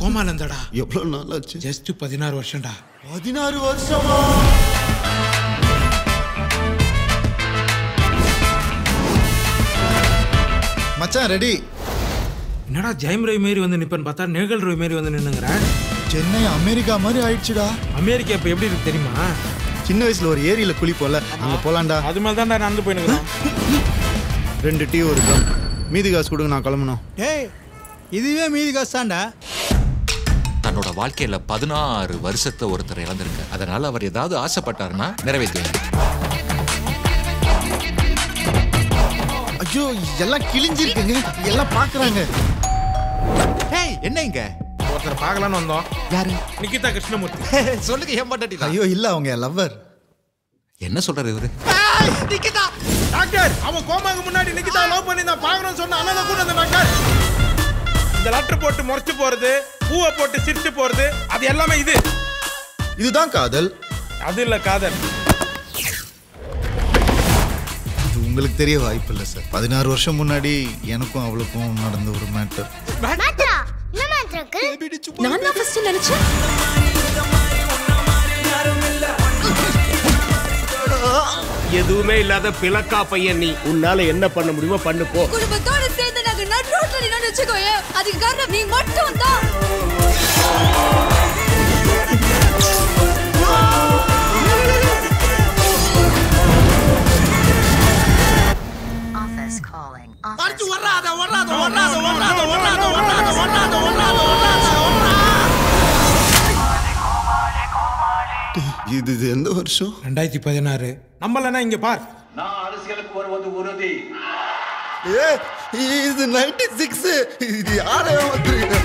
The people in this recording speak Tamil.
கோமால இருந்தாடா எவ்வளவு நாள் ஆச்சு ஜஸ்ட் பதினாறு வருஷம்டா பதினாறு வருஷமா மச்சான் ரெடி என்னடா ஜெயம் ரவி மாரி வந்து நிப்பேன்னு பார்த்தா நேகல் ரவி மாரி வந்து நின்னுங்கிற சென்னை அமெரிக்கா மாதிரி ஆயிடுச்சுடா அமெரிக்கா இப்ப எப்படி இருக்கு தெரியுமா சின்ன வயசுல ஒரு ஏரியில குளிப்போல அங்க போலாம்டா அது மாதிரி தான்டா நடந்து போயினுக்கிறோம் ரெண்டு டீ ஒரு கம் மீதி காசு கொடுங்க நான் கிளம்பணும் டேய் இதுவே மீதி காசு தான்டா தன்னோட வாழ்க்கையில பதினாறு வருஷத்தை ஒருத்தர் இழந்திருக்கு அதனால அவர் ஏதாவது ஆசைப்பட்டாருன்னா நிறைவேற்றுவாங்க ஐயோ எல்லாம் கிழிஞ்சிருக்குங்க எல்லாம் பாக்குறாங்க ஏய் என்ன இங்க ஒருத்தர் பார்க்கலான்னு வந்தோம் யாரு நிகிதா கிருஷ்ணமூர்த்தி சொல்லுங்க ஏன் பண்ணி ஐயோ இல்ல அவங்க லவ்வர் என்ன சொல்றாரு இவரு டாக்டர் அவன் கோமாக்கு முன்னாடி நிக்கிதா லவ் பண்ணி நான் பார்க்கணும்னு சொன்ன அண்ணன் கூட அந்த டாக்டர் இந்த லெட்டர் போட்டு முறைச்சு போறது பூவை போட்டு சிரிச்சு போறது அது எல்லாமே இது இதுதான் காதல் அது இல்ல காதல் இது உங்களுக்கு தெரிய வாய்ப்பு இல்லை சார் பதினாறு வருஷம் முன்னாடி எனக்கும் அவளுக்கும் நடந்த ஒரு மேட்டர் மாத்ரா என்ன மாத்திரக்கு நான் தான் ஃபர்ஸ்ட் நினைச்சேன் எதுவுமே இல்லாத பிளக்கா பையன் நீ உன்னால என்ன பண்ண முடியுமோ பண்ணு போ குடும்பத்தோட சேர்ந்து நாங்க நட் ரோட்ல நின்னு வச்சுக்கோயே அதுக்கு காரணம் நீ மட்டும் தான் Office calling. அடிச்சு வராத வராத வராத வராத வராத வராத வராத வராத வராத இது இது எந்த வருஷம் ரெண்டாயிரத்தி பதினாறு நம்மளனா இங்க பார் நான் அரசியலுக்கு வருவது உறுதி ஏ இது நைன்டி சிக்ஸ் இது யாரே வந்து